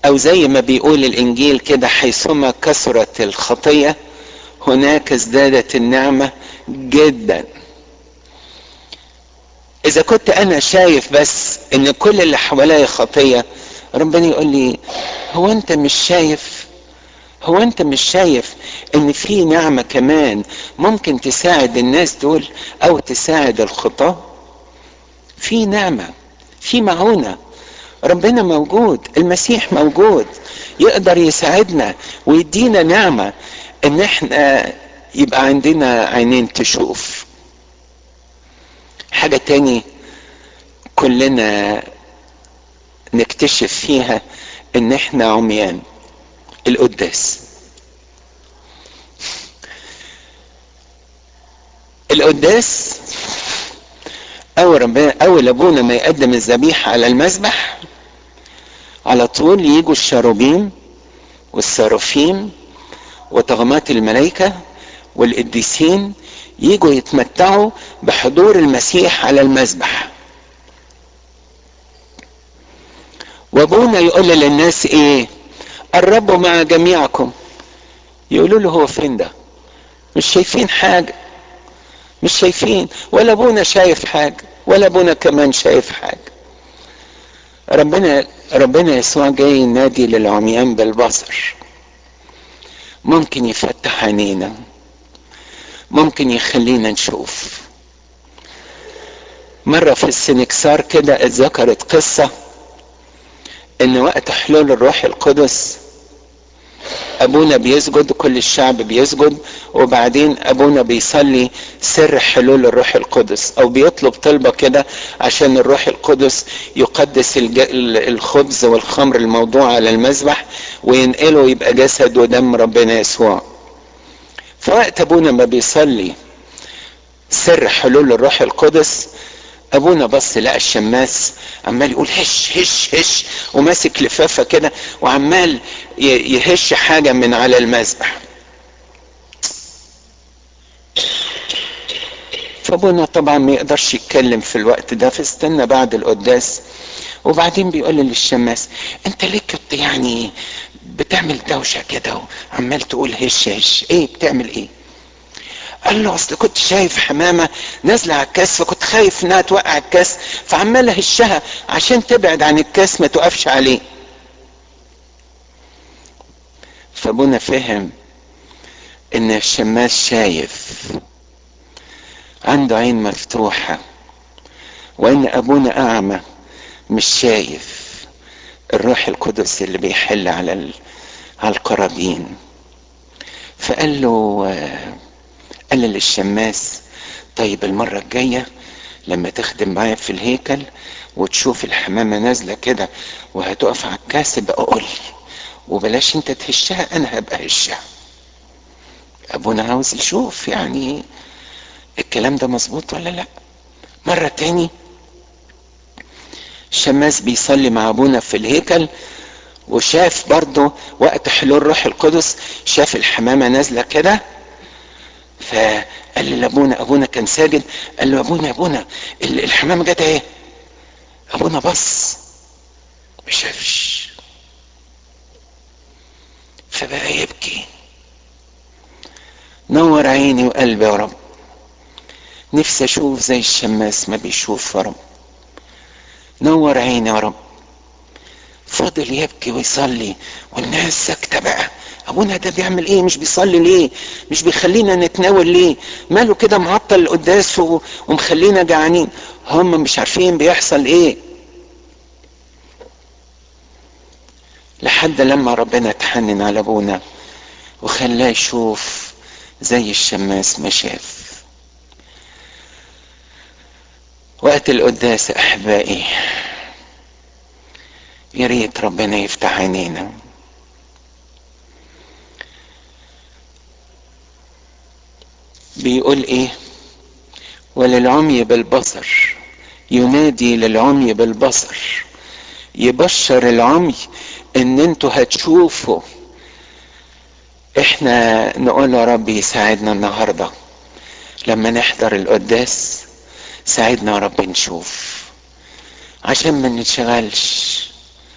او زي ما بيقول الانجيل كده حيثما كثرت الخطيه هناك ازدادت النعمه جدا اذا كنت انا شايف بس ان كل اللي حواليا خطيه ربنا يقول لي هو انت مش شايف هو انت مش شايف ان في نعمه كمان ممكن تساعد الناس دول او تساعد الخطاه في نعمه في معونه ربنا موجود المسيح موجود يقدر يساعدنا ويدينا نعمه ان احنا يبقى عندنا عينين تشوف حاجه تاني كلنا نكتشف فيها ان احنا عميان القداس القداس اول ربنا اول ابونا ما يقدم الذبيحه على المذبح على طول يجوا الشاروبيم والسرافيم وطغمات الملائكه والقديسين يجوا يتمتعوا بحضور المسيح على المذبح وابونا يقول للناس ايه الرب مع جميعكم يقولوا له هو فين ده مش شايفين حاجة مش شايفين ولا ابونا شايف حاجة ولا ابونا كمان شايف حاجة ربنا ربنا يسوع جاي ينادي للعميان بالبصر ممكن يفتح عينينا ممكن يخلينا نشوف مرة في السنكسار كده اتذكرت قصة ان وقت حلول الروح القدس ابونا بيسجد كل الشعب بيسجد وبعدين ابونا بيصلي سر حلول الروح القدس او بيطلب طلبه كده عشان الروح القدس يقدس الخبز والخمر الموضوع على المذبح وينقله يبقى جسد ودم ربنا يسوع فوقت ابونا ما بيصلي سر حلول الروح القدس ابونا بص لقى الشماس عمال يقول هش هش هش وماسك لفافه كده وعمال يهش حاجه من على المذبح فابونا طبعا ما يقدرش يتكلم في الوقت ده فاستنى بعد القداس وبعدين بيقول للشماس انت ليه كنت يعني بتعمل دوشه كده وعمال تقول هش هش ايه بتعمل ايه قال له اصل كنت شايف حمامه نازله على الكاس فكنت خايف انها توقع الكاس فعمال اهشها عشان تبعد عن الكاس ما توقفش عليه فابونا فهم ان الشماس شايف عنده عين مفتوحه وان ابونا اعمى مش شايف الروح القدس اللي بيحل على على القرابين فقال له قال للشماس طيب المرة الجاية لما تخدم معايا في الهيكل وتشوف الحمامة نازلة كده وهتقف على الكاس بقى قول لي وبلاش انت تهشها انا هبقى هشها ابونا عاوز يشوف يعني الكلام ده مظبوط ولا لا مرة تاني الشماس بيصلي مع ابونا في الهيكل وشاف برضه وقت حلول روح القدس شاف الحمامة نازلة كده فقال لابونا ابونا كان ساجد قال له ابونا ابونا الحمامه جت اهي ابونا بص ما شافش فبقى يبكي نور عيني وقلبي يا رب نفسي اشوف زي الشماس ما بيشوف يا رب نور عيني يا رب فضل يبكي ويصلي والناس ساكته بقى ابونا ده بيعمل ايه مش بيصلي ليه مش بيخلينا نتناول ليه ماله كده معطل القداس ومخلينا جعانين هم مش عارفين بيحصل ايه لحد لما ربنا اتحنن على ابونا وخلاه يشوف زي الشماس ما شاف وقت القداس احبائي يا ريت ربنا يفتح عينينا بيقول ايه وللعمي بالبصر ينادي للعمي بالبصر يبشر العمي ان انتوا هتشوفوا احنا نقول يا رب يساعدنا النهارده لما نحضر القداس ساعدنا يا رب نشوف عشان ما نتشغلش